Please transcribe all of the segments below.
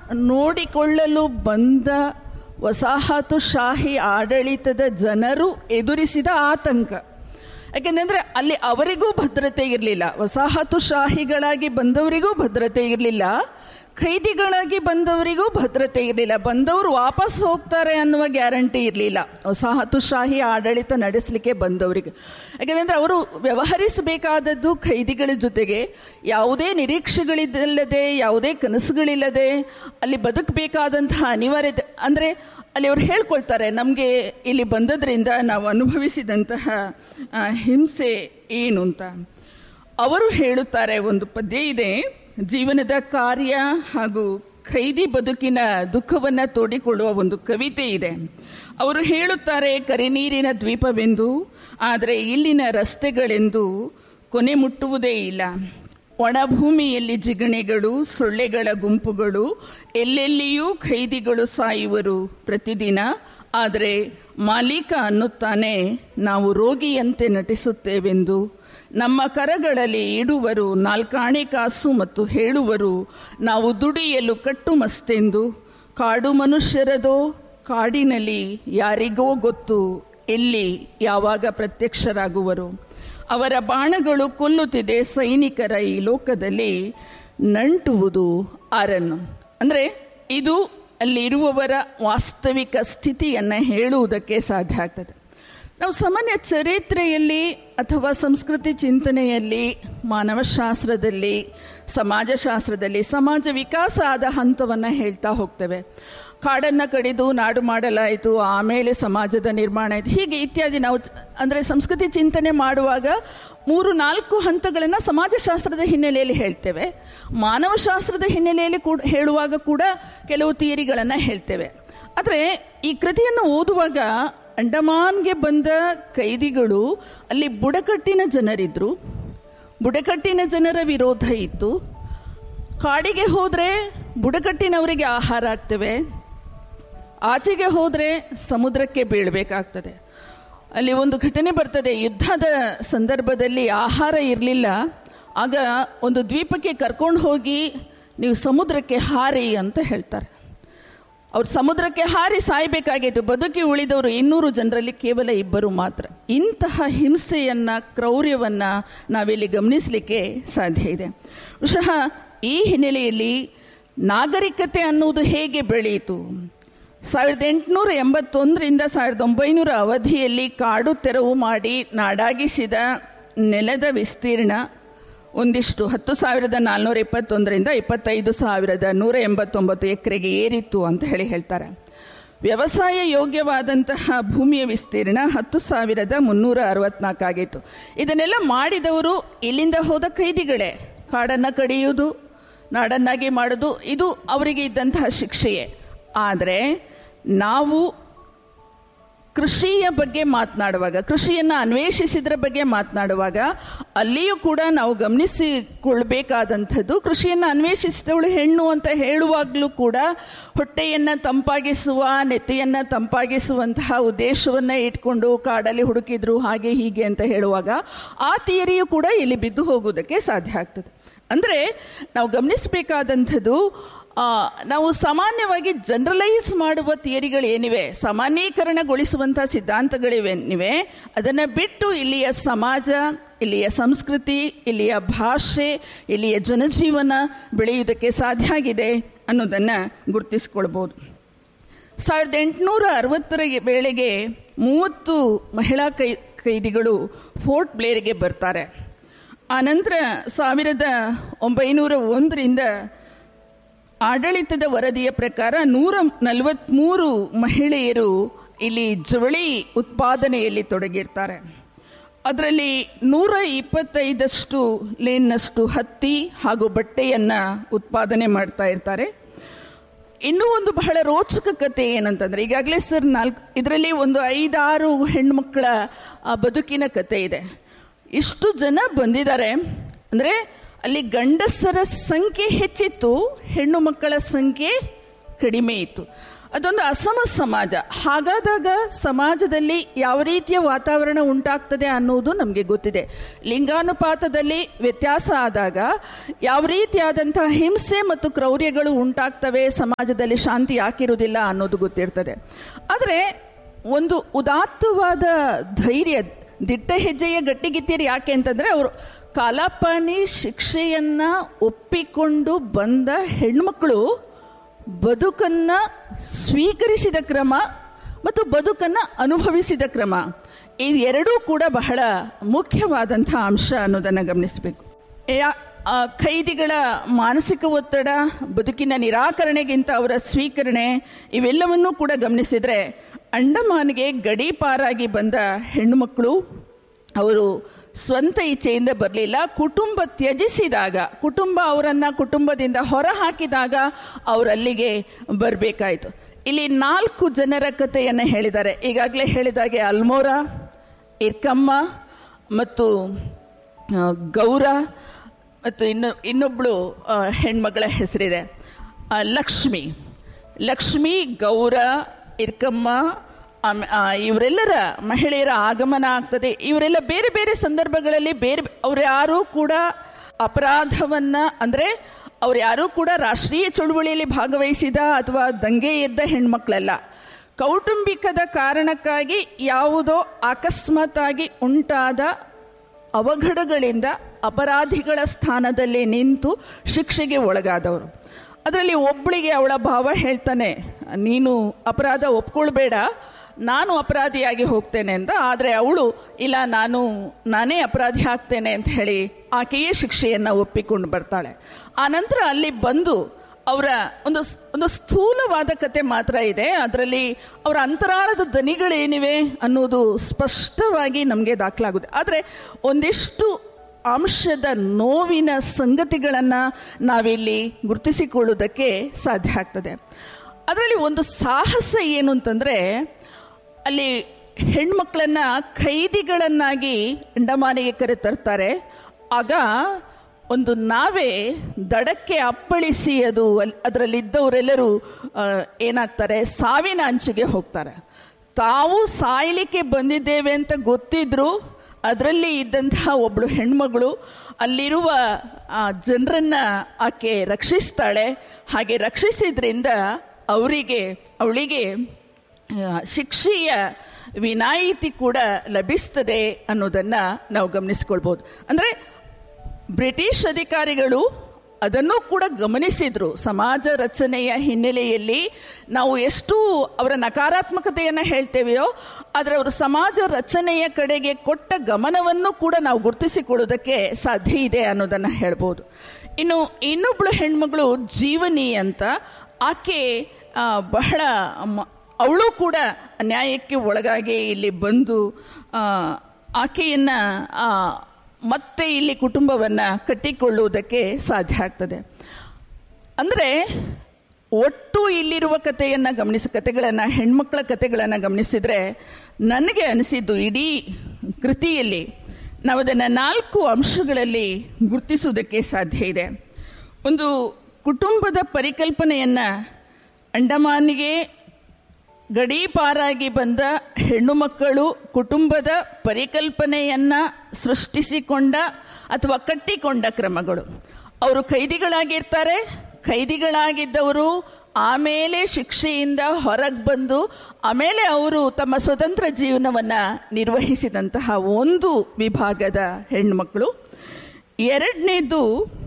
ನೋಡಿಕೊಳ್ಳಲು ಬಂದ ವಸಾಹತುಶಾಹಿ ಆಡಳಿತದ ಜನರು ಎದುರಿಸಿದ ಆತಂಕ ಯಾಕೆಂದರೆ ಅಲ್ಲಿ ಅವರಿಗೂ ಭದ್ರತೆ ಇರಲಿಲ್ಲ ವಸಾಹತುಶಾಹಿಗಳಾಗಿ ಬಂದವರಿಗೂ ಭದ್ರತೆ ಇರಲಿಲ್ಲ ಖೈದಿಗಳಾಗಿ ಬಂದವರಿಗೂ ಭದ್ರತೆ ಇರಲಿಲ್ಲ ಬಂದವರು ವಾಪಸ್ ಹೋಗ್ತಾರೆ ಅನ್ನುವ ಗ್ಯಾರಂಟಿ ಇರಲಿಲ್ಲ ವಸಾಹತುಶಾಹಿ ಆಡಳಿತ ನಡೆಸಲಿಕ್ಕೆ ಬಂದವರಿಗೆ ಯಾಕೆಂದರೆ ಅವರು ವ್ಯವಹರಿಸಬೇಕಾದದ್ದು ಖೈದಿಗಳ ಜೊತೆಗೆ ಯಾವುದೇ ನಿರೀಕ್ಷೆಗಳಿಲ್ಲದೆ ಯಾವುದೇ ಕನಸುಗಳಿಲ್ಲದೆ ಅಲ್ಲಿ ಬದುಕಬೇಕಾದಂತಹ ಅನಿವಾರ್ಯತೆ ಅಂದರೆ ಅಲ್ಲಿ ಅವ್ರು ಹೇಳ್ಕೊಳ್ತಾರೆ ನಮಗೆ ಇಲ್ಲಿ ಬಂದದ್ರಿಂದ ನಾವು ಅನುಭವಿಸಿದಂತಹ ಆ, ಹಿಂಸೆ ಏನು ಅಂತ ಅವರು ಹೇಳುತ್ತಾರೆ ಒಂದು ಪದ್ಯ ಇದೆ ಜೀವನದ ಕಾರ್ಯ ಹಾಗೂ ಖೈದಿ ಬದುಕಿನ ದುಃಖವನ್ನು ತೋಡಿಕೊಳ್ಳುವ ಒಂದು ಕವಿತೆ ಇದೆ ಅವರು ಹೇಳುತ್ತಾರೆ ಕರಿನೀರಿನ ದ್ವೀಪವೆಂದು ಆದರೆ ಇಲ್ಲಿನ ರಸ್ತೆಗಳೆಂದು ಕೊನೆ ಮುಟ್ಟುವುದೇ ಇಲ್ಲ ಒಣಭೂಮಿಯಲ್ಲಿ ಜಿಗಣೆಗಳು ಸೊಳ್ಳೆಗಳ ಗುಂಪುಗಳು ಎಲ್ಲೆಲ್ಲಿಯೂ ಖೈದಿಗಳು ಸಾಯುವರು ಪ್ರತಿದಿನ ಆದರೆ ಮಾಲೀಕ ಅನ್ನುತ್ತಾನೆ ನಾವು ರೋಗಿಯಂತೆ ನಟಿಸುತ್ತೇವೆಂದು ನಮ್ಮ ಕರಗಳಲ್ಲಿ ಇಡುವರು ನಾಲ್ಕಾಣೆ ಕಾಸು ಮತ್ತು ಹೇಳುವರು ನಾವು ದುಡಿಯಲು ಕಟ್ಟುಮಸ್ತೆಂದು ಕಾಡು ಮನುಷ್ಯರದೋ ಕಾಡಿನಲ್ಲಿ ಯಾರಿಗೋ ಗೊತ್ತು ಎಲ್ಲಿ ಯಾವಾಗ ಪ್ರತ್ಯಕ್ಷರಾಗುವರು ಅವರ ಬಾಣಗಳು ಕೊಲ್ಲುತ್ತಿದೆ ಸೈನಿಕರ ಈ ಲೋಕದಲ್ಲಿ ನಂಟುವುದು ಆರನ್ನು ಅಂದರೆ ಇದು ಅಲ್ಲಿರುವವರ ವಾಸ್ತವಿಕ ಸ್ಥಿತಿಯನ್ನು ಹೇಳುವುದಕ್ಕೆ ಸಾಧ್ಯ ಆಗ್ತದೆ ನಾವು ಸಾಮಾನ್ಯ ಚರಿತ್ರೆಯಲ್ಲಿ ಅಥವಾ ಸಂಸ್ಕೃತಿ ಚಿಂತನೆಯಲ್ಲಿ ಮಾನವಶಾಸ್ತ್ರದಲ್ಲಿ ಸಮಾಜಶಾಸ್ತ್ರದಲ್ಲಿ ಸಮಾಜ ವಿಕಾಸ ಆದ ಹಂತವನ್ನು ಹೇಳ್ತಾ ಹೋಗ್ತೇವೆ ಕಾಡನ್ನು ಕಡಿದು ನಾಡು ಮಾಡಲಾಯಿತು ಆಮೇಲೆ ಸಮಾಜದ ನಿರ್ಮಾಣ ಆಯಿತು ಹೀಗೆ ಇತ್ಯಾದಿ ನಾವು ಚ- ಅಂದರೆ ಸಂಸ್ಕೃತಿ ಚಿಂತನೆ ಮಾಡುವಾಗ ಮೂರು ನಾಲ್ಕು ಹಂತಗಳನ್ನು ಸಮಾಜಶಾಸ್ತ್ರದ ಹಿನ್ನೆಲೆಯಲ್ಲಿ ಹೇಳ್ತೇವೆ ಮಾನವಶಾಸ್ತ್ರದ ಹಿನ್ನೆಲೆಯಲ್ಲಿ ಕೂಡ ಹೇಳುವಾಗ ಕೂಡ ಕೆಲವು ಥಿಯರಿಗಳನ್ನು ಹೇಳ್ತೇವೆ ಆದರೆ ಈ ಕೃತಿಯನ್ನು ಓದುವಾಗ ಅಂಡಮಾನ್ಗೆ ಬಂದ ಕೈದಿಗಳು ಅಲ್ಲಿ ಬುಡಕಟ್ಟಿನ ಜನರಿದ್ದರು ಬುಡಕಟ್ಟಿನ ಜನರ ವಿರೋಧ ಇತ್ತು ಕಾಡಿಗೆ ಹೋದರೆ ಬುಡಕಟ್ಟಿನವರಿಗೆ ಆಹಾರ ಆಗ್ತವೆ ಆಚೆಗೆ ಹೋದರೆ ಸಮುದ್ರಕ್ಕೆ ಬೀಳಬೇಕಾಗ್ತದೆ ಅಲ್ಲಿ ಒಂದು ಘಟನೆ ಬರ್ತದೆ ಯುದ್ಧದ ಸಂದರ್ಭದಲ್ಲಿ ಆಹಾರ ಇರಲಿಲ್ಲ ಆಗ ಒಂದು ದ್ವೀಪಕ್ಕೆ ಕರ್ಕೊಂಡು ಹೋಗಿ ನೀವು ಸಮುದ್ರಕ್ಕೆ ಹಾರಿ ಅಂತ ಹೇಳ್ತಾರೆ ಅವ್ರು ಸಮುದ್ರಕ್ಕೆ ಹಾರಿ ಸಾಯಬೇಕಾಗಿತ್ತು ಬದುಕಿ ಉಳಿದವರು ಇನ್ನೂರು ಜನರಲ್ಲಿ ಕೇವಲ ಇಬ್ಬರು ಮಾತ್ರ ಇಂತಹ ಹಿಂಸೆಯನ್ನು ಕ್ರೌರ್ಯವನ್ನು ನಾವಿಲ್ಲಿ ಗಮನಿಸಲಿಕ್ಕೆ ಸಾಧ್ಯ ಇದೆ ಬಹುಶಃ ಈ ಹಿನ್ನೆಲೆಯಲ್ಲಿ ನಾಗರಿಕತೆ ಅನ್ನುವುದು ಹೇಗೆ ಬೆಳೆಯಿತು ಸಾವಿರದ ಎಂಟುನೂರ ಎಂಬತ್ತೊಂದರಿಂದ ಸಾವಿರದ ಒಂಬೈನೂರ ಅವಧಿಯಲ್ಲಿ ಕಾಡು ತೆರವು ಮಾಡಿ ನಾಡಾಗಿಸಿದ ನೆಲದ ವಿಸ್ತೀರ್ಣ ಒಂದಿಷ್ಟು ಹತ್ತು ಸಾವಿರದ ನಾಲ್ನೂರ ಇಪ್ಪತ್ತೊಂದರಿಂದ ಇಪ್ಪತ್ತೈದು ಸಾವಿರದ ನೂರ ಎಂಬತ್ತೊಂಬತ್ತು ಎಕರೆಗೆ ಏರಿತ್ತು ಅಂತ ಹೇಳಿ ಹೇಳ್ತಾರೆ ವ್ಯವಸಾಯ ಯೋಗ್ಯವಾದಂತಹ ಭೂಮಿಯ ವಿಸ್ತೀರ್ಣ ಹತ್ತು ಸಾವಿರದ ಮುನ್ನೂರ ಅರವತ್ನಾಲ್ಕು ಆಗಿತ್ತು ಇದನ್ನೆಲ್ಲ ಮಾಡಿದವರು ಇಲ್ಲಿಂದ ಹೋದ ಖೈದಿಗಳೇ ಕಾಡನ್ನು ಕಡಿಯುವುದು ನಾಡನ್ನಾಗಿ ಮಾಡೋದು ಇದು ಅವರಿಗೆ ಇದ್ದಂತಹ ಶಿಕ್ಷೆಯೇ ಆದರೆ ನಾವು ಕೃಷಿಯ ಬಗ್ಗೆ ಮಾತನಾಡುವಾಗ ಕೃಷಿಯನ್ನು ಅನ್ವೇಷಿಸಿದ್ರ ಬಗ್ಗೆ ಮಾತನಾಡುವಾಗ ಅಲ್ಲಿಯೂ ಕೂಡ ನಾವು ಗಮನಿಸಿಕೊಳ್ಬೇಕಾದಂಥದ್ದು ಕೃಷಿಯನ್ನು ಅನ್ವೇಷಿಸಿದವಳು ಹೆಣ್ಣು ಅಂತ ಹೇಳುವಾಗಲೂ ಕೂಡ ಹೊಟ್ಟೆಯನ್ನು ತಂಪಾಗಿಸುವ ನೆತ್ತೆಯನ್ನು ತಂಪಾಗಿಸುವಂತಹ ಉದ್ದೇಶವನ್ನು ಇಟ್ಕೊಂಡು ಕಾಡಲ್ಲಿ ಹುಡುಕಿದ್ರು ಹಾಗೆ ಹೀಗೆ ಅಂತ ಹೇಳುವಾಗ ಆ ಥಿಯರಿಯು ಕೂಡ ಇಲ್ಲಿ ಬಿದ್ದು ಹೋಗುವುದಕ್ಕೆ ಸಾಧ್ಯ ಆಗ್ತದೆ ಅಂದರೆ ನಾವು ಗಮನಿಸಬೇಕಾದಂಥದ್ದು ಆ, ನಾವು ಸಾಮಾನ್ಯವಾಗಿ ಜನರಲೈಸ್ ಮಾಡುವ ಥಿಯರಿಗಳು ಏನಿವೆ ಸಾಮಾನ್ಯೀಕರಣಗೊಳಿಸುವಂಥ ಸಿದ್ಧಾಂತಗಳಿವೇನಿವೆ ಅದನ್ನು ಬಿಟ್ಟು ಇಲ್ಲಿಯ ಸಮಾಜ ಇಲ್ಲಿಯ ಸಂಸ್ಕೃತಿ ಇಲ್ಲಿಯ ಭಾಷೆ ಇಲ್ಲಿಯ ಜನಜೀವನ ಬೆಳೆಯುವುದಕ್ಕೆ ಸಾಧ್ಯ ಆಗಿದೆ ಅನ್ನೋದನ್ನು ಗುರುತಿಸ್ಕೊಳ್ಬೋದು ಸಾವಿರದ ಎಂಟುನೂರ ಅರವತ್ತರ ವೇಳೆಗೆ ಮೂವತ್ತು ಮಹಿಳಾ ಕೈ ಕೈದಿಗಳು ಫೋರ್ಟ್ ಬ್ಲೇರಿಗೆ ಬರ್ತಾರೆ ಆನಂತರ ಸಾವಿರದ ಒಂಬೈನೂರ ಒಂದರಿಂದ ಆಡಳಿತದ ವರದಿಯ ಪ್ರಕಾರ ನೂರ ನಲವತ್ತ್ಮೂರು ಮಹಿಳೆಯರು ಇಲ್ಲಿ ಜವಳಿ ಉತ್ಪಾದನೆಯಲ್ಲಿ ತೊಡಗಿರ್ತಾರೆ ಅದರಲ್ಲಿ ನೂರ ಇಪ್ಪತ್ತೈದಷ್ಟು ಲೇನ್ನಷ್ಟು ಹತ್ತಿ ಹಾಗೂ ಬಟ್ಟೆಯನ್ನು ಉತ್ಪಾದನೆ ಮಾಡ್ತಾ ಇರ್ತಾರೆ ಇನ್ನೂ ಒಂದು ಬಹಳ ರೋಚಕ ಕತೆ ಏನಂತಂದರೆ ಈಗಾಗಲೇ ಸರ್ ನಾಲ್ಕು ಇದರಲ್ಲಿ ಒಂದು ಐದಾರು ಹೆಣ್ಮಕ್ಳ ಆ, ಬದುಕಿನ ಕತೆ ಇದೆ ಇಷ್ಟು ಜನ ಬಂದಿದ್ದಾರೆ ಅಂದರೆ ಅಲ್ಲಿ ಗಂಡಸರ ಸಂಖ್ಯೆ ಹೆಚ್ಚಿತ್ತು ಹೆಣ್ಣು ಮಕ್ಕಳ ಸಂಖ್ಯೆ ಕಡಿಮೆ ಇತ್ತು ಅದೊಂದು ಅಸಮ ಸಮಾಜ ಹಾಗಾದಾಗ ಸಮಾಜದಲ್ಲಿ ಯಾವ ರೀತಿಯ ವಾತಾವರಣ ಉಂಟಾಗ್ತದೆ ಅನ್ನೋದು ನಮಗೆ ಗೊತ್ತಿದೆ ಲಿಂಗಾನುಪಾತದಲ್ಲಿ ವ್ಯತ್ಯಾಸ ಆದಾಗ ಯಾವ ರೀತಿಯಾದಂತಹ ಹಿಂಸೆ ಮತ್ತು ಕ್ರೌರ್ಯಗಳು ಉಂಟಾಗ್ತವೆ ಸಮಾಜದಲ್ಲಿ ಶಾಂತಿ ಯಾಕಿರುವುದಿಲ್ಲ ಅನ್ನೋದು ಗೊತ್ತಿರ್ತದೆ ಆದರೆ ಒಂದು ಉದಾತ್ತವಾದ ಧೈರ್ಯ ದಿಟ್ಟ ಹೆಜ್ಜೆಯ ಗಟ್ಟಿಗಿತ್ತೀರಿ ಯಾಕೆ ಅಂತಂದರೆ ಅವರು ಕಾಲಾಪಾನಿ ಶಿಕ್ಷೆಯನ್ನ ಒಪ್ಪಿಕೊಂಡು ಬಂದ ಹೆಣ್ಮಕ್ಳು ಬದುಕನ್ನ ಸ್ವೀಕರಿಸಿದ ಕ್ರಮ ಮತ್ತು ಬದುಕನ್ನು ಅನುಭವಿಸಿದ ಕ್ರಮ ಇದು ಎರಡೂ ಕೂಡ ಬಹಳ ಮುಖ್ಯವಾದಂಥ ಅಂಶ ಅನ್ನೋದನ್ನು ಗಮನಿಸಬೇಕು ಯಾ- ಆ ಖೈದಿಗಳ ಮಾನಸಿಕ ಒತ್ತಡ ಬದುಕಿನ ನಿರಾಕರಣೆಗಿಂತ ಅವರ ಸ್ವೀಕರಣೆ ಇವೆಲ್ಲವನ್ನೂ ಕೂಡ ಗಮನಿಸಿದರೆ ಅಂಡಮಾನ್ಗೆ ಗಡೀಪಾರಾಗಿ ಬಂದ ಹೆಣ್ಣುಮಕ್ಕಳು ಅವರು ಸ್ವಂತ ಇಚ್ಛೆಯಿಂದ ಬರಲಿಲ್ಲ ಕುಟುಂಬ ತ್ಯಜಿಸಿದಾಗ ಕುಟುಂಬ ಅವರನ್ನು ಕುಟುಂಬದಿಂದ ಹೊರ ಹಾಕಿದಾಗ ಅವರಲ್ಲಿಗೆ ಬರಬೇಕಾಯಿತು ಇಲ್ಲಿ ನಾಲ್ಕು ಜನರ ಕಥೆಯನ್ನು ಹೇಳಿದ್ದಾರೆ ಈಗಾಗಲೇ ಹೇಳಿದಾಗೆ ಅಲ್ಮೋರಾ ಇರ್ಕಮ್ಮ ಮತ್ತು ಆ, ಗೌರ ಮತ್ತು ಇನ್ನು ಇನ್ನೊಬ್ಬಳು ಆ, ಹೆಣ್ಮಗಳ ಹೆಸರಿದೆ ಆ, ಲಕ್ಷ್ಮಿ ಲಕ್ಷ್ಮಿ ಗೌರ ಇರ್ಕಮ್ಮ ಆಮೆ- ಆ, ಇವರೆಲ್ಲರ ಮಹಿಳೆಯರ ಆಗಮನ ಆಗ್ತದೆ ಇವರೆಲ್ಲ ಬೇರೆ ಬೇರೆ ಸಂದರ್ಭಗಳಲ್ಲಿ ಬೇರೆ ಅವ್ರು ಯಾರೂ ಕೂಡ ಅಪರಾಧವನ್ನ ಅಂದರೆ ಅವ್ರು ಯಾರೂ ಕೂಡ ರಾಷ್ಟ್ರೀಯ ಚಳುವಳಿಯಲ್ಲಿ ಭಾಗವಹಿಸಿದ ಅಥವಾ ದಂಗೆ ಎದ್ದ ಹೆಣ್ಮಕ್ಳಲ್ಲ ಕೌಟುಂಬಿಕದ ಕಾರಣಕ್ಕಾಗಿ ಯಾವುದೋ ಅಕಸ್ಮಾತ್ತಾಗಿ ಉಂಟಾದ ಅವಘಡಗಳಿಂದ ಅಪರಾಧಿಗಳ ಸ್ಥಾನದಲ್ಲಿ ನಿಂತು ಶಿಕ್ಷೆಗೆ ಒಳಗಾದವರು ಅದರಲ್ಲಿ ಒಬ್ಬಳಿಗೆ ಅವಳ ಭಾವ ಹೇಳ್ತಾನೆ ನೀನು ಅಪರಾಧ ಒಪ್ಕೊಳ್ಬೇಡ ನಾನು ಅಪರಾಧಿಯಾಗಿ ಹೋಗ್ತೇನೆ ಅಂತ ಆದರೆ ಅವಳು ಇಲ್ಲ ನಾನು ನಾನೇ ಅಪರಾಧಿ ಆಗ್ತೇನೆ ಅಂತ ಹೇಳಿ ಆಕೆಯೇ ಶಿಕ್ಷೆಯನ್ನು ಒಪ್ಪಿಕೊಂಡು ಬರ್ತಾಳೆ ಆನಂತರ ಅಲ್ಲಿ ಬಂದು ಅವರ ಒಂದು ಒಂದು ಸ್ಥೂಲವಾದ ಕತೆ ಮಾತ್ರ ಇದೆ ಅದರಲ್ಲಿ ಅವರ ಅಂತರಾಳದ ದನಿಗಳೇನಿವೆ ಅನ್ನೋದು ಸ್ಪಷ್ಟವಾಗಿ ನಮಗೆ ದಾಖಲಾಗುತ್ತೆ ಆದರೆ ಒಂದಿಷ್ಟು ಅಂಶದ ನೋವಿನ ಸಂಗತಿಗಳನ್ನು ನಾವಿಲ್ಲಿ ಗುರುತಿಸಿಕೊಳ್ಳುವುದಕ್ಕೆ ಸಾಧ್ಯ ಆಗ್ತದೆ ಅದರಲ್ಲಿ ಒಂದು ಸಾಹಸ ಏನು ಅಂತಂದರೆ ಅಲ್ಲಿ ಹೆಣ್ಮಕ್ಳನ್ನ ಖೈದಿಗಳನ್ನಾಗಿ ಅಂಡಮಾನಿಗೆ ಕರೆತರ್ತಾರೆ ಆಗ ಒಂದು ನಾವೇ ದಡಕ್ಕೆ ಅಪ್ಪಳಿಸಿ ಅದು ಅಲ್- ಅದರಲ್ಲಿದ್ದವರೆಲ್ಲರೂ ಆ, ಏನಾಗ್ತಾರೆ ಸಾವಿನ ಅಂಚಿಗೆ ಹೋಗ್ತಾರೆ ತಾವು ಸಾಯಲಿಕ್ಕೆ ಬಂದಿದ್ದೇವೆ ಅಂತ ಗೊತ್ತಿದ್ರು ಅದರಲ್ಲಿ ಇದ್ದಂತಹ ಒಬ್ಬಳು ಹೆಣ್ಮಗಳು ಅಲ್ಲಿರುವ ಆ ಜನರನ್ನ ಆಕೆ ರಕ್ಷಿಸ್ತಾಳೆ ಹಾಗೆ ರಕ್ಷಿಸಿದ್ರಿಂದ ಅವರಿಗೆ ಅವಳಿಗೆ ಆ, ಶಿಕ್ಷೆಯ ವಿನಾಯಿತಿ ಕೂಡ ಲಭಿಸ್ತದೆ ಅನ್ನೋದನ್ನು ನಾವು ಗಮನಿಸ್ಕೊಳ್ಬೋದು ಅಂದರೆ ಬ್ರಿಟಿಷ್ ಅಧಿಕಾರಿಗಳು ಅದನ್ನು ಕೂಡ ಗಮನಿಸಿದ್ರು ಸಮಾಜ ರಚನೆಯ ಹಿನ್ನೆಲೆಯಲ್ಲಿ ನಾವು ಎಷ್ಟು ಅವರ ನಕಾರಾತ್ಮಕತೆಯನ್ನು ಹೇಳ್ತೇವೆಯೋ ಆದರೆ ಅವರು ಸಮಾಜ ರಚನೆಯ ಕಡೆಗೆ ಕೊಟ್ಟ ಗಮನವನ್ನು ಕೂಡ ನಾವು ಗುರುತಿಸಿಕೊಳ್ಳೋದಕ್ಕೆ ಸಾಧ್ಯ ಇದೆ ಅನ್ನೋದನ್ನು ಹೇಳ್ಬೋದು ಇನ್ನು ಇನ್ನೊಬ್ಬಳು ಹೆಣ್ಮಗಳು ಜೀವನಿ ಅಂತ ಆಕೆ ಆ, ಬಹಳ ಮ- ಅವಳು ಕೂಡ ನ್ಯಾಯಕ್ಕೆ ಒಳಗಾಗಿ ಇಲ್ಲಿ ಬಂದು ಆ, ಆಕೆಯನ್ನ ಆ, ಮತ್ತೆ ಇಲ್ಲಿ ಕುಟುಂಬವನ್ನು ಕಟ್ಟಿಕೊಳ್ಳುವುದಕ್ಕೆ ಸಾಧ್ಯ ಆಗ್ತದೆ ಅಂದರೆ ಒಟ್ಟು ಇಲ್ಲಿರುವ ಕಥೆಯನ್ನು ಗಮನಿಸ ಕಥೆಗಳನ್ನು ಹೆಣ್ಮಕ್ಳ ಕಥೆಗಳನ್ನು ಗಮನಿಸಿದರೆ ನನಗೆ ಅನಿಸಿದ್ದು ಇಡೀ ಕೃತಿಯಲ್ಲಿ ನಾವು ಅದನ್ನು ನಾಲ್ಕು ಅಂಶಗಳಲ್ಲಿ ಗುರುತಿಸುವುದಕ್ಕೆ ಸಾಧ್ಯ ಇದೆ ಒಂದು ಕುಟುಂಬದ ಪರಿಕಲ್ಪನೆಯನ್ನು ಅಂಡಮಾನಿಗೆ ಗಡೀಪಾರಾಗಿ ಬಂದ ಹೆಣ್ಣು ಮಕ್ಕಳು ಕುಟುಂಬದ ಪರಿಕಲ್ಪನೆಯನ್ನು ಸೃಷ್ಟಿಸಿಕೊಂಡ ಅಥವಾ ಕಟ್ಟಿಕೊಂಡ ಕ್ರಮಗಳು ಅವರು ಖೈದಿಗಳಾಗಿರ್ತಾರೆ ಖೈದಿಗಳಾಗಿದ್ದವರು ಆಮೇಲೆ ಶಿಕ್ಷೆಯಿಂದ ಹೊರಗೆ ಬಂದು ಆಮೇಲೆ ಅವರು ತಮ್ಮ ಸ್ವತಂತ್ರ ಜೀವನವನ್ನು ನಿರ್ವಹಿಸಿದಂತಹ ಒಂದು ವಿಭಾಗದ ಹೆಣ್ಮಕ್ಳು ಎರಡನೇದು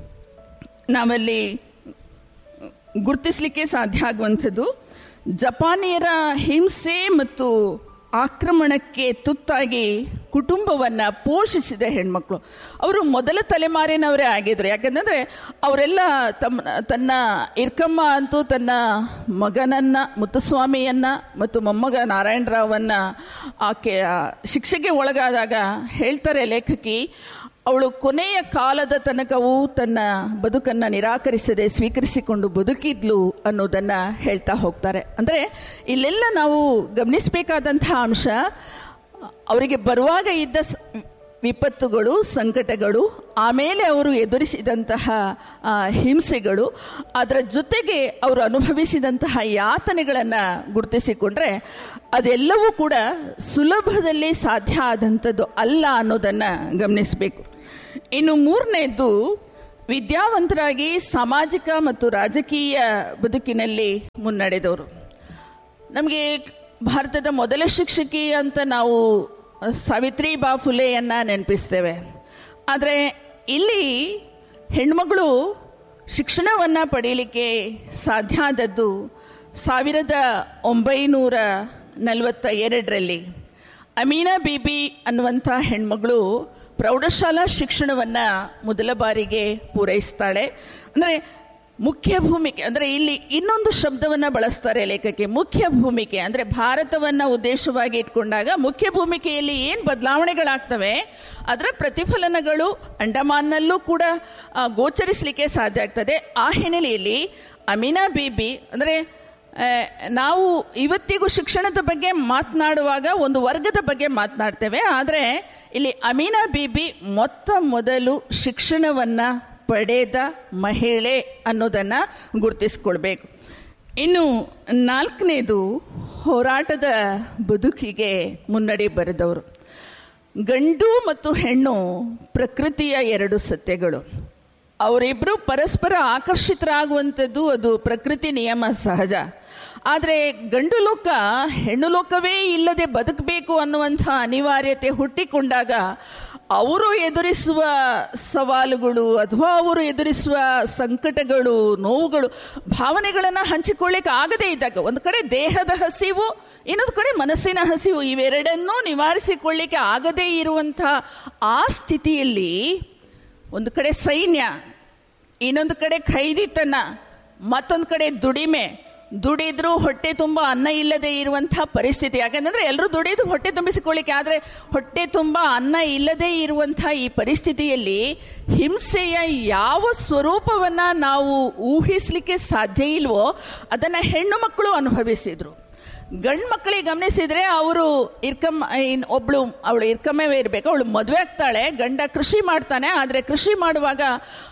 ನಾವಲ್ಲಿ ಗುರುತಿಸಲಿಕ್ಕೆ ಸಾಧ್ಯ ಆಗುವಂಥದ್ದು ಜಪಾನಿಯರ ಹಿಂಸೆ ಮತ್ತು ಆಕ್ರಮಣಕ್ಕೆ ತುತ್ತಾಗಿ ಕುಟುಂಬವನ್ನು ಪೋಷಿಸಿದ ಹೆಣ್ಮಕ್ಳು ಅವರು ಮೊದಲ ತಲೆಮಾರಿನವರೇ ಆಗಿದ್ರು ಯಾಕಂದರೆ ಅವರೆಲ್ಲ ತಮ್ಮ ತನ್ನ ಇರ್ಕಮ್ಮ ಅಂತೂ ತನ್ನ ಮಗನನ್ನ ಮುತ್ತುಸ್ವಾಮಿಯನ್ನ ಮತ್ತು ಮೊಮ್ಮಗ ನಾರಾಯಣರಾವನ್ನ ಆಕೆ ಆ, ಶಿಕ್ಷೆಗೆ ಒಳಗಾದಾಗ ಹೇಳ್ತಾರೆ ಲೇಖಕಿ ಅವಳು ಕೊನೆಯ ಕಾಲದ ತನಕವೂ ತನ್ನ ಬದುಕನ್ನು ನಿರಾಕರಿಸದೆ ಸ್ವೀಕರಿಸಿಕೊಂಡು ಬದುಕಿದ್ಲು ಅನ್ನೋದನ್ನು ಹೇಳ್ತಾ ಹೋಗ್ತಾರೆ ಅಂದರೆ ಇಲ್ಲೆಲ್ಲ ನಾವು ಗಮನಿಸಬೇಕಾದಂತಹ ಅಂಶ ಅವರಿಗೆ ಬರುವಾಗ ಇದ್ದ ಸ- ವಿಪತ್ತುಗಳು ಸಂಕಟಗಳು ಆಮೇಲೆ ಅವರು ಎದುರಿಸಿದಂತಹ ಆ, ಹಿಂಸೆಗಳು ಅದರ ಜೊತೆಗೆ ಅವರು ಅನುಭವಿಸಿದಂತಹ ಯಾತನೆಗಳನ್ನು ಗುರುತಿಸಿಕೊಂಡ್ರೆ ಅದೆಲ್ಲವೂ ಕೂಡ ಸುಲಭದಲ್ಲಿ ಸಾಧ್ಯ ಆದಂಥದ್ದು ಅಲ್ಲ ಅನ್ನೋದನ್ನು ಗಮನಿಸಬೇಕು ಇನ್ನು ಮೂರನೇದ್ದು ವಿದ್ಯಾವಂತರಾಗಿ ಸಾಮಾಜಿಕ ಮತ್ತು ರಾಜಕೀಯ ಬದುಕಿನಲ್ಲಿ ಮುನ್ನಡೆದವರು ನಮಗೆ ಭಾರತದ ಮೊದಲ ಶಿಕ್ಷಕಿ ಅಂತ ನಾವು ಸಾವಿತ್ರಿ ಬಾ ಫುಲೆಯನ್ನು ನೆನಪಿಸ್ತೇವೆ ಆದರೆ ಇಲ್ಲಿ ಹೆಣ್ಮಗಳು ಶಿಕ್ಷಣವನ್ನು ಪಡೀಲಿಕ್ಕೆ ಸಾಧ್ಯ ಆದದ್ದು ಸಾವಿರದ ಒಂಬೈನೂರ ನಲವತ್ತ ಎರಡರಲ್ಲಿ ಅಮೀನಾ ಬೀಬಿ ಅನ್ನುವಂಥ ಹೆಣ್ಮಗಳು ಪ್ರೌಢಶಾಲಾ ಶಿಕ್ಷಣವನ್ನು ಮೊದಲ ಬಾರಿಗೆ ಪೂರೈಸ್ತಾಳೆ ಅಂದರೆ ಮುಖ್ಯ ಭೂಮಿಕೆ ಅಂದರೆ ಇಲ್ಲಿ ಇನ್ನೊಂದು ಶಬ್ದವನ್ನು ಬಳಸ್ತಾರೆ ಲೇಖಕ್ಕೆ ಮುಖ್ಯ ಭೂಮಿಕೆ ಅಂದರೆ ಭಾರತವನ್ನು ಉದ್ದೇಶವಾಗಿ ಇಟ್ಕೊಂಡಾಗ ಮುಖ್ಯ ಭೂಮಿಕೆಯಲ್ಲಿ ಏನು ಬದಲಾವಣೆಗಳಾಗ್ತವೆ ಅದರ ಪ್ರತಿಫಲನಗಳು ಅಂಡಮಾನ್ನಲ್ಲೂ ಕೂಡ ಆ, ಗೋಚರಿಸಲಿಕ್ಕೆ ಸಾಧ್ಯ ಆಗ್ತದೆ ಆ ಹಿನ್ನೆಲೆಯಲ್ಲಿ ಅಮೀನಾ ಬೀಬಿ ಅಂದರೆ ಆ, ನಾವು ಇವತ್ತಿಗೂ ಶಿಕ್ಷಣದ ಬಗ್ಗೆ ಮಾತನಾಡುವಾಗ ಒಂದು ವರ್ಗದ ಬಗ್ಗೆ ಮಾತನಾಡ್ತೇವೆ ಆದರೆ ಇಲ್ಲಿ ಅಮೀನಾ ಬೀಬಿ ಮೊತ್ತ ಮೊದಲು ಶಿಕ್ಷಣವನ್ನು ಪಡೆದ ಮಹಿಳೆ ಅನ್ನೋದನ್ನು ಗುರುತಿಸ್ಕೊಳ್ಬೇಕು ಇನ್ನು ನಾಲ್ಕನೇದು ಹೋರಾಟದ ಬದುಕಿಗೆ ಮುನ್ನಡೆ ಬರೆದವರು ಗಂಡು ಮತ್ತು ಹೆಣ್ಣು ಪ್ರಕೃತಿಯ ಎರಡು ಸತ್ಯಗಳು ಅವರಿಬ್ಬರು ಪರಸ್ಪರ ಆಕರ್ಷಿತರಾಗುವಂಥದ್ದು ಅದು ಪ್ರಕೃತಿ ನಿಯಮ ಸಹಜ ಆದರೆ ಗಂಡು ಲೋಕ ಹೆಣ್ಣು ಲೋಕವೇ ಇಲ್ಲದೆ ಬದುಕಬೇಕು ಅನ್ನುವಂಥ ಅನಿವಾರ್ಯತೆ ಹುಟ್ಟಿಕೊಂಡಾಗ ಅವರು ಎದುರಿಸುವ ಸವಾಲುಗಳು ಅಥವಾ ಅವರು ಎದುರಿಸುವ ಸಂಕಟಗಳು ನೋವುಗಳು ಭಾವನೆಗಳನ್ನು ಹಂಚಿಕೊಳ್ಳಿಕ್ಕೆ ಆಗದೇ ಇದ್ದಾಗ ಒಂದು ಕಡೆ ದೇಹದ ಹಸಿವು ಇನ್ನೊಂದು ಕಡೆ ಮನಸ್ಸಿನ ಹಸಿವು ಇವೆರಡನ್ನೂ ನಿವಾರಿಸಿಕೊಳ್ಳಿಕ್ಕೆ ಆಗದೇ ಇರುವಂಥ ಆ ಸ್ಥಿತಿಯಲ್ಲಿ ಒಂದು ಕಡೆ ಸೈನ್ಯ ಇನ್ನೊಂದು ಕಡೆ ಖೈದಿತನ ಮತ್ತೊಂದು ಕಡೆ ದುಡಿಮೆ ದುಡಿದ್ರೂ ಹೊಟ್ಟೆ ತುಂಬ ಅನ್ನ ಇಲ್ಲದೆ ಇರುವಂಥ ಪರಿಸ್ಥಿತಿ ಯಾಕಂದ್ರೆ ಎಲ್ಲರೂ ದುಡಿದು ಹೊಟ್ಟೆ ತುಂಬಿಸಿಕೊಳ್ಳಿಕ್ಕೆ ಆದರೆ ಹೊಟ್ಟೆ ತುಂಬ ಅನ್ನ ಇಲ್ಲದೆ ಇರುವಂಥ ಈ ಪರಿಸ್ಥಿತಿಯಲ್ಲಿ ಹಿಂಸೆಯ ಯಾವ ಸ್ವರೂಪವನ್ನು ನಾವು ಊಹಿಸಲಿಕ್ಕೆ ಸಾಧ್ಯ ಇಲ್ವೋ ಅದನ್ನು ಹೆಣ್ಣು ಮಕ್ಕಳು ಅನುಭವಿಸಿದ್ರು ಗಂಡು ಮಕ್ಕಳಿಗೆ ಗಮನಿಸಿದ್ರೆ ಅವರು ಇರ್ಕಮ್ ಇನ್ ಒಬ್ಳು ಅವಳು ಇರ್ಕಮ್ಮೇ ಇರಬೇಕು ಅವಳು ಮದುವೆ ಆಗ್ತಾಳೆ ಗಂಡ ಕೃಷಿ ಮಾಡ್ತಾನೆ ಆದರೆ ಕೃಷಿ ಮಾಡುವಾಗ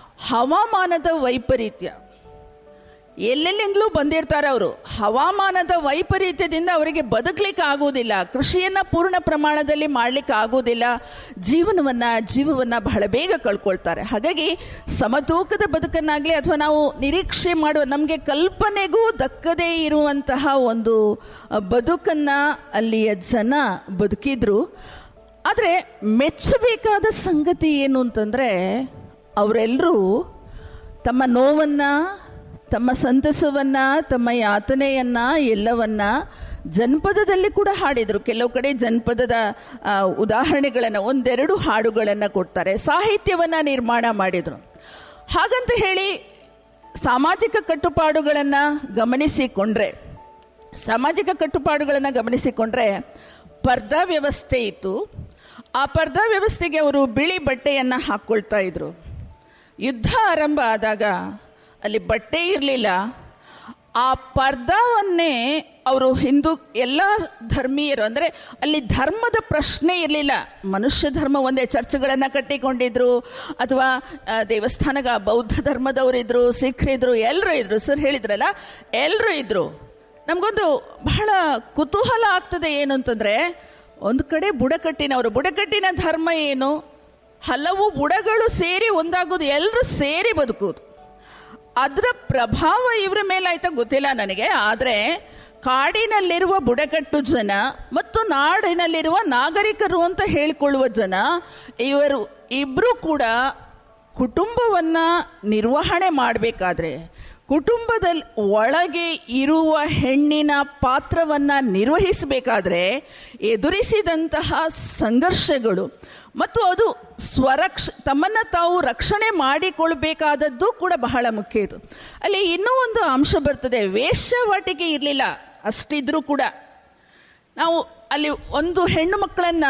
ಹವಾಮಾನದ ವೈಪರೀತ್ಯ ಎಲ್ಲೆಲ್ಲಿಂದಲೂ ಬಂದಿರ್ತಾರೆ ಅವರು ಹವಾಮಾನದ ವೈಪರೀತ್ಯದಿಂದ ಅವರಿಗೆ ಬದುಕಲಿಕ್ಕೆ ಆಗುವುದಿಲ್ಲ ಕೃಷಿಯನ್ನು ಪೂರ್ಣ ಪ್ರಮಾಣದಲ್ಲಿ ಮಾಡಲಿಕ್ಕೆ ಆಗುವುದಿಲ್ಲ ಜೀವನವನ್ನು ಜೀವವನ್ನು ಬಹಳ ಬೇಗ ಕಳ್ಕೊಳ್ತಾರೆ ಹಾಗಾಗಿ ಸಮತೂಕದ ಬದುಕನ್ನಾಗಲಿ ಅಥವಾ ನಾವು ನಿರೀಕ್ಷೆ ಮಾಡುವ ನಮಗೆ ಕಲ್ಪನೆಗೂ ದಕ್ಕದೇ ಇರುವಂತಹ ಒಂದು ಬದುಕನ್ನು ಅಲ್ಲಿಯ ಜನ ಬದುಕಿದ್ರು ಆದರೆ ಮೆಚ್ಚಬೇಕಾದ ಸಂಗತಿ ಏನು ಅಂತಂದರೆ ಅವರೆಲ್ಲರೂ ತಮ್ಮ ನೋವನ್ನು ತಮ್ಮ ಸಂತಸವನ್ನು ತಮ್ಮ ಯಾತನೆಯನ್ನು ಎಲ್ಲವನ್ನ ಜನಪದದಲ್ಲಿ ಕೂಡ ಹಾಡಿದರು ಕೆಲವು ಕಡೆ ಜನಪದದ ಆ, ಉದಾಹರಣೆಗಳನ್ನು ಒಂದೆರಡು ಹಾಡುಗಳನ್ನು ಕೊಡ್ತಾರೆ ಸಾಹಿತ್ಯವನ್ನು ನಿರ್ಮಾಣ ಮಾಡಿದರು ಹಾಗಂತ ಹೇಳಿ ಸಾಮಾಜಿಕ ಕಟ್ಟುಪಾಡುಗಳನ್ನು ಗಮನಿಸಿಕೊಂಡ್ರೆ ಸಾಮಾಜಿಕ ಕಟ್ಟುಪಾಡುಗಳನ್ನು ಗಮನಿಸಿಕೊಂಡ್ರೆ ಪರ್ದಾ ವ್ಯವಸ್ಥೆ ಇತ್ತು ಆ ಪರ್ದಾ ವ್ಯವಸ್ಥೆಗೆ ಅವರು ಬಿಳಿ ಬಟ್ಟೆಯನ್ನು ಹಾಕ್ಕೊಳ್ತಾ ಇದ್ರು ಯುದ್ಧ ಆರಂಭ ಆದಾಗ ಅಲ್ಲಿ ಬಟ್ಟೆ ಇರಲಿಲ್ಲ ಆ ಪರ್ದಾವನ್ನೇ ಅವರು ಹಿಂದೂ ಎಲ್ಲ ಧರ್ಮೀಯರು ಅಂದರೆ ಅಲ್ಲಿ ಧರ್ಮದ ಪ್ರಶ್ನೆ ಇರಲಿಲ್ಲ ಮನುಷ್ಯ ಧರ್ಮ ಒಂದೇ ಚರ್ಚ್ಗಳನ್ನು ಕಟ್ಟಿಕೊಂಡಿದ್ರು ಅಥವಾ ಆ, ದೇವಸ್ಥಾನಗ ಬೌದ್ಧ ಧರ್ಮದವರಿದ್ರು ಸಿಖ್ರಿದ್ರು ಎಲ್ಲರೂ ಇದ್ರು ಸರ್ ಹೇಳಿದ್ರಲ್ಲ ಎಲ್ಲರೂ ಇದ್ರು ನಮಗೊಂದು ಬಹಳ ಕುತೂಹಲ ಆಗ್ತದೆ ಏನು ಅಂತಂದರೆ ಒಂದು ಕಡೆ ಬುಡಕಟ್ಟಿನವರು ಬುಡಕಟ್ಟಿನ ಧರ್ಮ ಏನು ಹಲವು ಬುಡಗಳು ಸೇರಿ ಒಂದಾಗೋದು ಎಲ್ಲರೂ ಸೇರಿ ಬದುಕೋದು ಅದರ ಪ್ರಭಾವ ಇವರ ಮೇಲಾಯ್ತಾ ಗೊತ್ತಿಲ್ಲ ನನಗೆ ಆದರೆ ಕಾಡಿನಲ್ಲಿರುವ ಬುಡಕಟ್ಟು ಜನ ಮತ್ತು ನಾಡಿನಲ್ಲಿರುವ ನಾಗರಿಕರು ಅಂತ ಹೇಳಿಕೊಳ್ಳುವ ಜನ ಇವರು ಇಬ್ಬರು ಕೂಡ ಕುಟುಂಬವನ್ನು ನಿರ್ವಹಣೆ ಮಾಡಬೇಕಾದ್ರೆ ಕುಟುಂಬದಲ್ಲಿ ಒಳಗೆ ಇರುವ ಹೆಣ್ಣಿನ ಪಾತ್ರವನ್ನು ನಿರ್ವಹಿಸಬೇಕಾದ್ರೆ ಎದುರಿಸಿದಂತಹ ಸಂಘರ್ಷಗಳು ಮತ್ತು ಅದು ಸ್ವರಕ್ಷ ತಮ್ಮನ್ನು ತಾವು ರಕ್ಷಣೆ ಮಾಡಿಕೊಳ್ಬೇಕಾದದ್ದು ಕೂಡ ಬಹಳ ಮುಖ್ಯ ಇದು ಅಲ್ಲಿ ಇನ್ನೂ ಒಂದು ಅಂಶ ಬರ್ತದೆ ವೇಶ್ಯಾವಾಟಿಕೆ ಇರಲಿಲ್ಲ ಅಷ್ಟಿದ್ರೂ ಕೂಡ ನಾವು ಅಲ್ಲಿ ಒಂದು ಹೆಣ್ಣು ಮಕ್ಕಳನ್ನು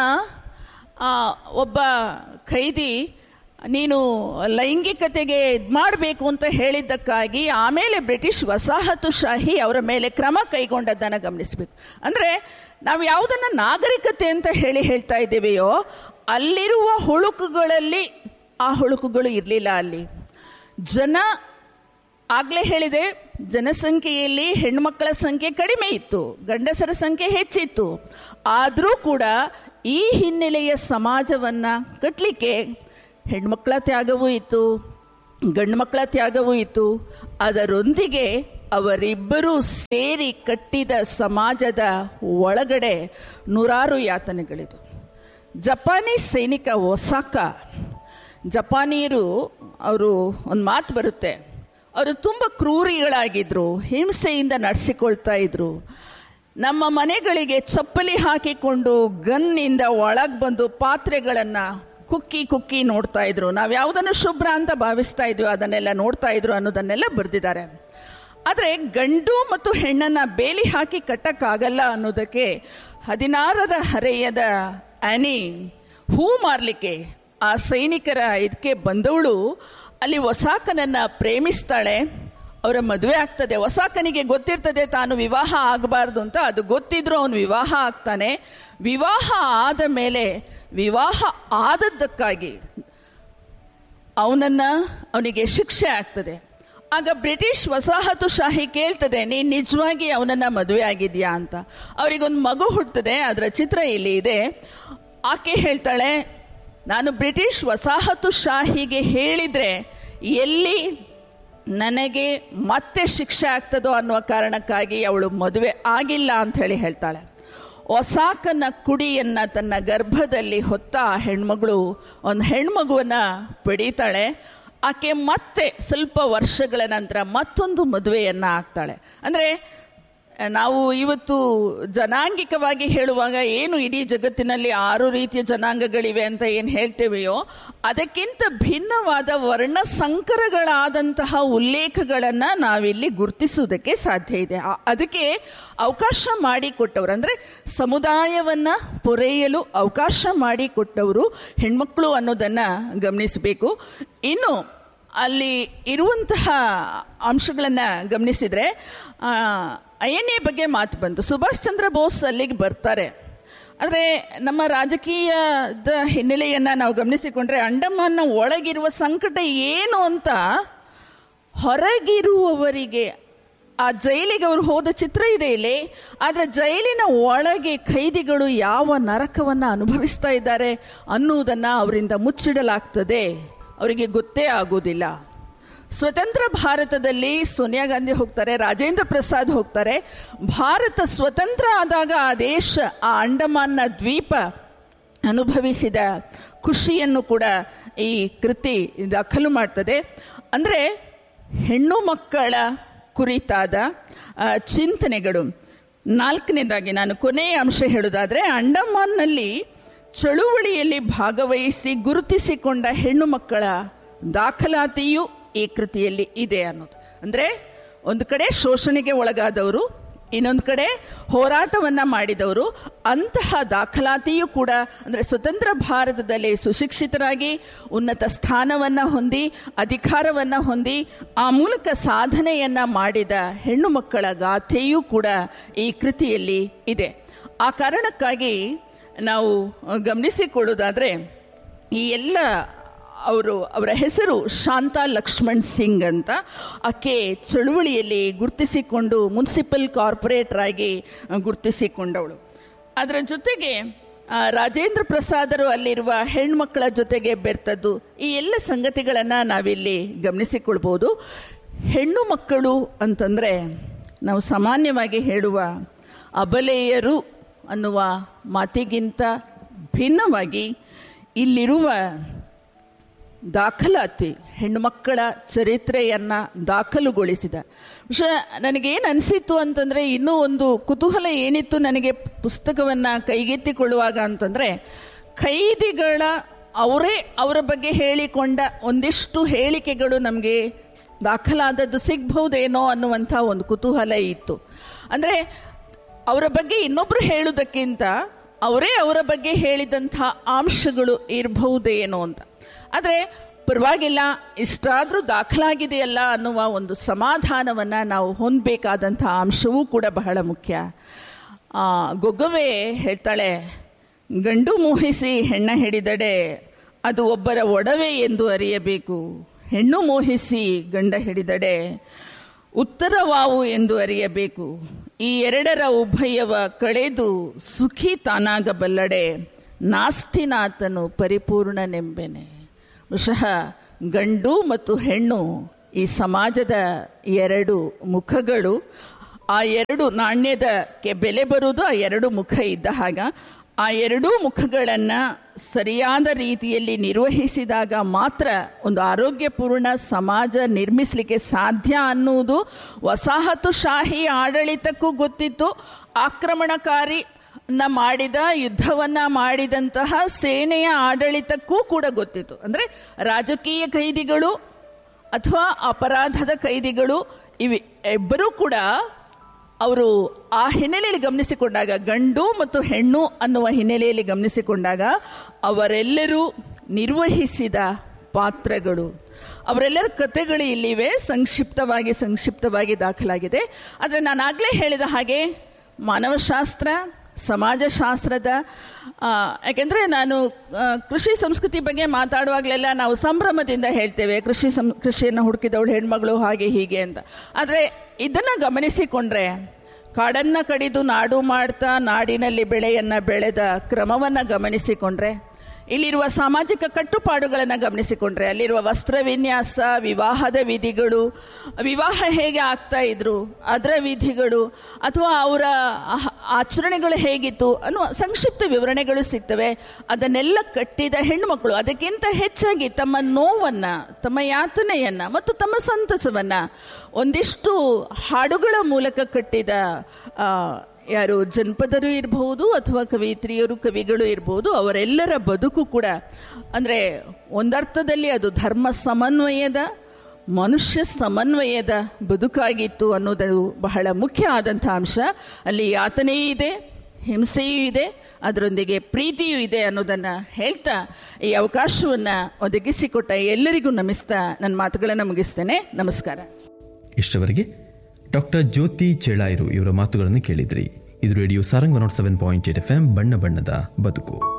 ಒಬ್ಬ ಖೈದಿ ನೀನು ಲೈಂಗಿಕತೆಗೆ ಇದು ಮಾಡಬೇಕು ಅಂತ ಹೇಳಿದ್ದಕ್ಕಾಗಿ ಆಮೇಲೆ ಬ್ರಿಟಿಷ್ ವಸಾಹತುಶಾಹಿ ಅವರ ಮೇಲೆ ಕ್ರಮ ಕೈಗೊಂಡದ್ದನ್ನು ಗಮನಿಸಬೇಕು ಅಂದರೆ ನಾವು ಯಾವುದನ್ನು ನಾಗರಿಕತೆ ಅಂತ ಹೇಳಿ ಹೇಳ್ತಾ ಇದ್ದೀವೆಯೋ ಅಲ್ಲಿರುವ ಹುಳುಕುಗಳಲ್ಲಿ ಆ ಹುಳುಕುಗಳು ಇರಲಿಲ್ಲ ಅಲ್ಲಿ ಜನ ಆಗಲೇ ಹೇಳಿದೆ ಜನಸಂಖ್ಯೆಯಲ್ಲಿ ಹೆಣ್ಮಕ್ಕಳ ಸಂಖ್ಯೆ ಕಡಿಮೆ ಇತ್ತು ಗಂಡಸರ ಸಂಖ್ಯೆ ಹೆಚ್ಚಿತ್ತು ಆದರೂ ಕೂಡ ಈ ಹಿನ್ನೆಲೆಯ ಸಮಾಜವನ್ನು ಕಟ್ಟಲಿಕ್ಕೆ ಹೆಣ್ಮಕ್ಕಳ ತ್ಯಾಗವೂ ಇತ್ತು ಗಂಡು ಮಕ್ಕಳ ತ್ಯಾಗವೂ ಇತ್ತು ಅದರೊಂದಿಗೆ ಅವರಿಬ್ಬರೂ ಸೇರಿ ಕಟ್ಟಿದ ಸಮಾಜದ ಒಳಗಡೆ ನೂರಾರು ಯಾತನೆಗಳಿದು ಜಪಾನೀಸ್ ಸೈನಿಕ ಒಸಾಕ ಜಪಾನಿಯರು ಅವರು ಒಂದು ಮಾತು ಬರುತ್ತೆ ಅವರು ತುಂಬ ಕ್ರೂರಿಗಳಾಗಿದ್ದರು ಹಿಂಸೆಯಿಂದ ನಡೆಸಿಕೊಳ್ತಾ ಇದ್ರು ನಮ್ಮ ಮನೆಗಳಿಗೆ ಚಪ್ಪಲಿ ಹಾಕಿಕೊಂಡು ಗನ್ನಿಂದ ಒಳಗೆ ಬಂದು ಪಾತ್ರೆಗಳನ್ನು ಕುಕ್ಕಿ ಕುಕ್ಕಿ ನೋಡ್ತಾ ಇದ್ರು ನಾವು ಯಾವುದನ್ನು ಶುಭ್ರ ಅಂತ ಭಾವಿಸ್ತಾ ಇದ್ವಿ ಅದನ್ನೆಲ್ಲ ನೋಡ್ತಾ ಇದ್ರು ಅನ್ನೋದನ್ನೆಲ್ಲ ಬರೆದಿದ್ದಾರೆ ಆದರೆ ಗಂಡು ಮತ್ತು ಹೆಣ್ಣನ್ನು ಬೇಲಿ ಹಾಕಿ ಕಟ್ಟಕ್ಕಾಗಲ್ಲ ಅನ್ನೋದಕ್ಕೆ ಹದಿನಾರರ ಹರೆಯದ ಆನಿ ಹೂ ಮಾರಲಿಕ್ಕೆ ಆ ಸೈನಿಕರ ಇದಕ್ಕೆ ಬಂದವಳು ಅಲ್ಲಿ ಒಸಾಕನನ್ನು ಪ್ರೇಮಿಸ್ತಾಳೆ ಅವರ ಮದುವೆ ಆಗ್ತದೆ ಒಸಾಕನಿಗೆ ಗೊತ್ತಿರ್ತದೆ ತಾನು ವಿವಾಹ ಆಗಬಾರ್ದು ಅಂತ ಅದು ಗೊತ್ತಿದ್ರೂ ಅವನು ವಿವಾಹ ಆಗ್ತಾನೆ ವಿವಾಹ ಆದ ಮೇಲೆ ವಿವಾಹ ಆದದ್ದಕ್ಕಾಗಿ ಅವನನ್ನು ಅವನಿಗೆ ಶಿಕ್ಷೆ ಆಗ್ತದೆ ಆಗ ಬ್ರಿಟಿಷ್ ವಸಾಹತುಶಾಹಿ ಕೇಳ್ತದೆ ನೀನು ನಿಜವಾಗಿ ಅವನನ್ನು ಮದುವೆ ಆಗಿದ್ಯಾ ಅಂತ ಅವರಿಗೊಂದು ಮಗು ಹುಟ್ಟುತ್ತದೆ ಅದರ ಚಿತ್ರ ಇಲ್ಲಿ ಇದೆ ಆಕೆ ಹೇಳ್ತಾಳೆ ನಾನು ಬ್ರಿಟಿಷ್ ವಸಾಹತುಶಾಹಿಗೆ ಹೇಳಿದರೆ ಎಲ್ಲಿ ನನಗೆ ಮತ್ತೆ ಶಿಕ್ಷೆ ಆಗ್ತದೋ ಅನ್ನುವ ಕಾರಣಕ್ಕಾಗಿ ಅವಳು ಮದುವೆ ಆಗಿಲ್ಲ ಅಂತ ಹೇಳಿ ಹೇಳ್ತಾಳೆ ಒಸಾಕನ ಕುಡಿಯನ್ನು ತನ್ನ ಗರ್ಭದಲ್ಲಿ ಹೊತ್ತ ಆ ಹೆಣ್ಮಗಳು ಒಂದು ಹೆಣ್ಮಗುವನ್ನು ಪಡೀತಾಳೆ ಆಕೆ ಮತ್ತೆ ಸ್ವಲ್ಪ ವರ್ಷಗಳ ನಂತರ ಮತ್ತೊಂದು ಮದುವೆಯನ್ನು ಆಗ್ತಾಳೆ ಅಂದರೆ ನಾವು ಇವತ್ತು ಜನಾಂಗಿಕವಾಗಿ ಹೇಳುವಾಗ ಏನು ಇಡೀ ಜಗತ್ತಿನಲ್ಲಿ ಆರು ರೀತಿಯ ಜನಾಂಗಗಳಿವೆ ಅಂತ ಏನು ಹೇಳ್ತೇವೆಯೋ ಅದಕ್ಕಿಂತ ಭಿನ್ನವಾದ ವರ್ಣ ಸಂಕರಗಳಾದಂತಹ ಉಲ್ಲೇಖಗಳನ್ನು ನಾವಿಲ್ಲಿ ಗುರುತಿಸುವುದಕ್ಕೆ ಸಾಧ್ಯ ಇದೆ ಆ- ಅದಕ್ಕೆ ಅವಕಾಶ ಮಾಡಿಕೊಟ್ಟವರು ಅಂದರೆ ಸಮುದಾಯವನ್ನು ಪೊರೆಯಲು ಅವಕಾಶ ಮಾಡಿಕೊಟ್ಟವರು ಹೆಣ್ಮಕ್ಳು ಅನ್ನೋದನ್ನು ಗಮನಿಸಬೇಕು ಇನ್ನು ಅಲ್ಲಿ ಇರುವಂತಹ ಅಂಶಗಳನ್ನು ಗಮನಿಸಿದರೆ ಎ ಬಗ್ಗೆ ಮಾತು ಬಂತು ಸುಭಾಷ್ ಚಂದ್ರ ಬೋಸ್ ಅಲ್ಲಿಗೆ ಬರ್ತಾರೆ ಆದರೆ ನಮ್ಮ ರಾಜಕೀಯದ ಹಿನ್ನೆಲೆಯನ್ನು ನಾವು ಗಮನಿಸಿಕೊಂಡ್ರೆ ಅಂಡಮಾನ್ನ ಒಳಗಿರುವ ಸಂಕಟ ಏನು ಅಂತ ಹೊರಗಿರುವವರಿಗೆ ಆ ಜೈಲಿಗೆ ಅವರು ಹೋದ ಚಿತ್ರ ಇದೆ ಇಲ್ಲಿ ಆದರೆ ಜೈಲಿನ ಒಳಗೆ ಖೈದಿಗಳು ಯಾವ ನರಕವನ್ನು ಅನುಭವಿಸ್ತಾ ಇದ್ದಾರೆ ಅನ್ನುವುದನ್ನು ಅವರಿಂದ ಮುಚ್ಚಿಡಲಾಗ್ತದೆ ಅವರಿಗೆ ಗೊತ್ತೇ ಆಗೋದಿಲ್ಲ ಸ್ವತಂತ್ರ ಭಾರತದಲ್ಲಿ ಸೋನಿಯಾ ಗಾಂಧಿ ಹೋಗ್ತಾರೆ ರಾಜೇಂದ್ರ ಪ್ರಸಾದ್ ಹೋಗ್ತಾರೆ ಭಾರತ ಸ್ವತಂತ್ರ ಆದಾಗ ಆ ದೇಶ ಆ ಅಂಡಮಾನ್ನ ದ್ವೀಪ ಅನುಭವಿಸಿದ ಖುಷಿಯನ್ನು ಕೂಡ ಈ ಕೃತಿ ದಾಖಲು ಮಾಡ್ತದೆ ಅಂದರೆ ಹೆಣ್ಣು ಮಕ್ಕಳ ಕುರಿತಾದ ಆ, ಚಿಂತನೆಗಳು ನಾಲ್ಕನೇದಾಗಿ ನಾನು ಕೊನೆಯ ಅಂಶ ಹೇಳೋದಾದರೆ ಅಂಡಮಾನ್ನಲ್ಲಿ ಚಳುವಳಿಯಲ್ಲಿ ಭಾಗವಹಿಸಿ ಗುರುತಿಸಿಕೊಂಡ ಹೆಣ್ಣು ಮಕ್ಕಳ ದಾಖಲಾತಿಯು ಈ ಕೃತಿಯಲ್ಲಿ ಇದೆ ಅನ್ನೋದು ಅಂದರೆ ಒಂದು ಕಡೆ ಶೋಷಣೆಗೆ ಒಳಗಾದವರು ಇನ್ನೊಂದು ಕಡೆ ಹೋರಾಟವನ್ನು ಮಾಡಿದವರು ಅಂತಹ ದಾಖಲಾತಿಯೂ ಕೂಡ ಅಂದರೆ ಸ್ವತಂತ್ರ ಭಾರತದಲ್ಲಿ ಸುಶಿಕ್ಷಿತರಾಗಿ ಉನ್ನತ ಸ್ಥಾನವನ್ನು ಹೊಂದಿ ಅಧಿಕಾರವನ್ನು ಹೊಂದಿ ಆ ಮೂಲಕ ಸಾಧನೆಯನ್ನು ಮಾಡಿದ ಹೆಣ್ಣು ಮಕ್ಕಳ ಗಾಥೆಯೂ ಕೂಡ ಈ ಕೃತಿಯಲ್ಲಿ ಇದೆ ಆ ಕಾರಣಕ್ಕಾಗಿ ನಾವು ಗಮನಿಸಿಕೊಳ್ಳೋದಾದರೆ ಈ ಎಲ್ಲ ಅವರು ಅವರ ಹೆಸರು ಶಾಂತಾ ಲಕ್ಷ್ಮಣ್ ಸಿಂಗ್ ಅಂತ ಆಕೆ ಚಳುವಳಿಯಲ್ಲಿ ಗುರುತಿಸಿಕೊಂಡು ಮುನ್ಸಿಪಲ್ ಕಾರ್ಪೊರೇಟರ್ ಆಗಿ ಗುರುತಿಸಿಕೊಂಡವಳು ಅದರ ಜೊತೆಗೆ ಆ, ರಾಜೇಂದ್ರ ಪ್ರಸಾದರು ಅಲ್ಲಿರುವ ಹೆಣ್ಮಕ್ಕಳ ಜೊತೆಗೆ ಬೆರ್ತದ್ದು ಈ ಎಲ್ಲ ಸಂಗತಿಗಳನ್ನು ನಾವಿಲ್ಲಿ ಗಮನಿಸಿಕೊಳ್ಬೋದು ಹೆಣ್ಣು ಮಕ್ಕಳು ಅಂತಂದರೆ ನಾವು ಸಾಮಾನ್ಯವಾಗಿ ಹೇಳುವ ಅಬಲೆಯರು ಅನ್ನುವ ಮಾತಿಗಿಂತ ಭಿನ್ನವಾಗಿ ಇಲ್ಲಿರುವ ದಾಖಲಾತಿ ಹೆಣ್ಣುಮಕ್ಕಳ ಚರಿತ್ರೆಯನ್ನು ದಾಖಲುಗೊಳಿಸಿದ ವಿಷಯ ನನಗೇನು ಅನಿಸಿತ್ತು ಅಂತಂದರೆ ಇನ್ನೂ ಒಂದು ಕುತೂಹಲ ಏನಿತ್ತು ನನಗೆ ಪುಸ್ತಕವನ್ನು ಕೈಗೆತ್ತಿಕೊಳ್ಳುವಾಗ ಅಂತಂದರೆ ಖೈದಿಗಳ ಅವರೇ ಅವರ ಬಗ್ಗೆ ಹೇಳಿಕೊಂಡ ಒಂದಿಷ್ಟು ಹೇಳಿಕೆಗಳು ನಮಗೆ ದಾಖಲಾದದ್ದು ಸಿಗ್ಬಹುದೇನೋ ಅನ್ನುವಂಥ ಒಂದು ಕುತೂಹಲ ಇತ್ತು ಅಂದರೆ ಅವರ ಬಗ್ಗೆ ಇನ್ನೊಬ್ಬರು ಹೇಳುವುದಕ್ಕಿಂತ ಅವರೇ ಅವರ ಬಗ್ಗೆ ಹೇಳಿದಂಥ ಅಂಶಗಳು ಇರಬಹುದೇನೋ ಅಂತ ಆದರೆ ಪರವಾಗಿಲ್ಲ ಇಷ್ಟಾದರೂ ದಾಖಲಾಗಿದೆಯಲ್ಲ ಅನ್ನುವ ಒಂದು ಸಮಾಧಾನವನ್ನು ನಾವು ಹೊಂದಬೇಕಾದಂಥ ಅಂಶವೂ ಕೂಡ ಬಹಳ ಮುಖ್ಯ ಆ, ಗೊಗ್ಗವೇ ಹೇಳ್ತಾಳೆ ಗಂಡು ಮೋಹಿಸಿ ಹೆಣ್ಣ ಹಿಡಿದಡೆ ಅದು ಒಬ್ಬರ ಒಡವೆ ಎಂದು ಅರಿಯಬೇಕು ಹೆಣ್ಣು ಮೋಹಿಸಿ ಗಂಡ ಹಿಡಿದಡೆ ಉತ್ತರವಾವು ಎಂದು ಅರಿಯಬೇಕು ಈ ಎರಡರ ಉಭಯವ ಕಳೆದು ಸುಖಿ ತಾನಾಗಬಲ್ಲಡೆ ನಾಸ್ತಿನಾಥನು ಪರಿಪೂರ್ಣನೆಂಬೆನೆ ಬಹುಶಃ ಗಂಡು ಮತ್ತು ಹೆಣ್ಣು ಈ ಸಮಾಜದ ಎರಡು ಮುಖಗಳು ಆ ಎರಡು ನಾಣ್ಯದಕ್ಕೆ ಬೆಲೆ ಬರುವುದು ಆ ಎರಡು ಮುಖ ಇದ್ದ ಹಾಗ ಆ ಎರಡೂ ಮುಖಗಳನ್ನು ಸರಿಯಾದ ರೀತಿಯಲ್ಲಿ ನಿರ್ವಹಿಸಿದಾಗ ಮಾತ್ರ ಒಂದು ಆರೋಗ್ಯಪೂರ್ಣ ಸಮಾಜ ನಿರ್ಮಿಸಲಿಕ್ಕೆ ಸಾಧ್ಯ ಅನ್ನುವುದು ವಸಾಹತುಶಾಹಿ ಆಡಳಿತಕ್ಕೂ ಗೊತ್ತಿತ್ತು ಆಕ್ರಮಣಕಾರಿ ನ ಮಾಡಿದ ಯುದ್ಧವನ್ನ ಮಾಡಿದಂತಹ ಸೇನೆಯ ಆಡಳಿತಕ್ಕೂ ಕೂಡ ಗೊತ್ತಿತ್ತು ಅಂದರೆ ರಾಜಕೀಯ ಕೈದಿಗಳು ಅಥವಾ ಅಪರಾಧದ ಕೈದಿಗಳು ಇವಿ ಇಬ್ಬರೂ ಕೂಡ ಅವರು ಆ ಹಿನ್ನೆಲೆಯಲ್ಲಿ ಗಮನಿಸಿಕೊಂಡಾಗ ಗಂಡು ಮತ್ತು ಹೆಣ್ಣು ಅನ್ನುವ ಹಿನ್ನೆಲೆಯಲ್ಲಿ ಗಮನಿಸಿಕೊಂಡಾಗ ಅವರೆಲ್ಲರೂ ನಿರ್ವಹಿಸಿದ ಪಾತ್ರಗಳು ಅವರೆಲ್ಲರ ಕಥೆಗಳು ಇಲ್ಲಿವೆ ಸಂಕ್ಷಿಪ್ತವಾಗಿ ಸಂಕ್ಷಿಪ್ತವಾಗಿ ದಾಖಲಾಗಿದೆ ಆದರೆ ನಾನು ಆಗಲೇ ಹೇಳಿದ ಹಾಗೆ ಮಾನವಶಾಸ್ತ್ರ ಸಮಾಜಶಾಸ್ತ್ರದ ಯಾಕೆಂದರೆ ನಾನು ಆ, ಕೃಷಿ ಸಂಸ್ಕೃತಿ ಬಗ್ಗೆ ಮಾತಾಡುವಾಗಲೆಲ್ಲ ನಾವು ಸಂಭ್ರಮದಿಂದ ಹೇಳ್ತೇವೆ ಕೃಷಿ ಸಂ ಕೃಷಿಯನ್ನು ಹುಡುಕಿದವಳು ಹೆಣ್ಮಗಳು ಹಾಗೆ ಹೀಗೆ ಅಂತ ಆದರೆ ಇದನ್ನು ಗಮನಿಸಿಕೊಂಡ್ರೆ ಕಾಡನ್ನು ಕಡಿದು ನಾಡು ಮಾಡ್ತಾ ನಾಡಿನಲ್ಲಿ ಬೆಳೆಯನ್ನು ಬೆಳೆದ ಕ್ರಮವನ್ನು ಗಮನಿಸಿಕೊಂಡ್ರೆ ಇಲ್ಲಿರುವ ಸಾಮಾಜಿಕ ಕಟ್ಟುಪಾಡುಗಳನ್ನು ಗಮನಿಸಿಕೊಂಡ್ರೆ ಅಲ್ಲಿರುವ ವಸ್ತ್ರ ವಿನ್ಯಾಸ ವಿವಾಹದ ವಿಧಿಗಳು ವಿವಾಹ ಹೇಗೆ ಆಗ್ತಾ ಇದ್ರು ಅದರ ವಿಧಿಗಳು ಅಥವಾ ಅವರ ಆಹ- ಆಚರಣೆಗಳು ಹೇಗಿತ್ತು ಅನ್ನುವ ಸಂಕ್ಷಿಪ್ತ ವಿವರಣೆಗಳು ಸಿಗ್ತವೆ ಅದನ್ನೆಲ್ಲ ಕಟ್ಟಿದ ಹೆಣ್ಣುಮಕ್ಕಳು ಅದಕ್ಕಿಂತ ಹೆಚ್ಚಾಗಿ ತಮ್ಮ ನೋವನ್ನು ತಮ್ಮ ಯಾತನೆಯನ್ನು ಮತ್ತು ತಮ್ಮ ಸಂತಸವನ್ನು ಒಂದಿಷ್ಟು ಹಾಡುಗಳ ಮೂಲಕ ಕಟ್ಟಿದ ಆ, ಯಾರು ಜನಪದರು ಇರಬಹುದು ಅಥವಾ ಕವಿತ್ರಿಯರು ಕವಿಗಳು ಇರಬಹುದು ಅವರೆಲ್ಲರ ಬದುಕು ಕೂಡ ಅಂದರೆ ಒಂದರ್ಥದಲ್ಲಿ ಅದು ಧರ್ಮ ಸಮನ್ವಯದ ಮನುಷ್ಯ ಸಮನ್ವಯದ ಬದುಕಾಗಿತ್ತು ಅನ್ನೋದು ಬಹಳ ಮುಖ್ಯ ಆದಂಥ ಅಂಶ ಅಲ್ಲಿ ಯಾತನೆಯೂ ಇದೆ ಹಿಂಸೆಯೂ ಇದೆ ಅದರೊಂದಿಗೆ ಪ್ರೀತಿಯೂ ಇದೆ ಅನ್ನೋದನ್ನು ಹೇಳ್ತಾ ಈ ಅವಕಾಶವನ್ನು ಒದಗಿಸಿಕೊಟ್ಟ ಎಲ್ಲರಿಗೂ ನಮಿಸ್ತಾ ನನ್ನ ಮಾತುಗಳನ್ನು ಮುಗಿಸ್ತೇನೆ ನಮಸ್ಕಾರ ಇಷ್ಟವರೆಗೆ ಡಾಕ್ಟರ್ ಜ್ಯೋತಿ ಚೇಳಾಯಿರು ಇವರ ಮಾತುಗಳನ್ನು ಕೇಳಿದ್ರಿ ಇದು radio Sarang one seven point eight F M ಬಣ್ಣ ಬಣ್ಣದ ಬದುಕು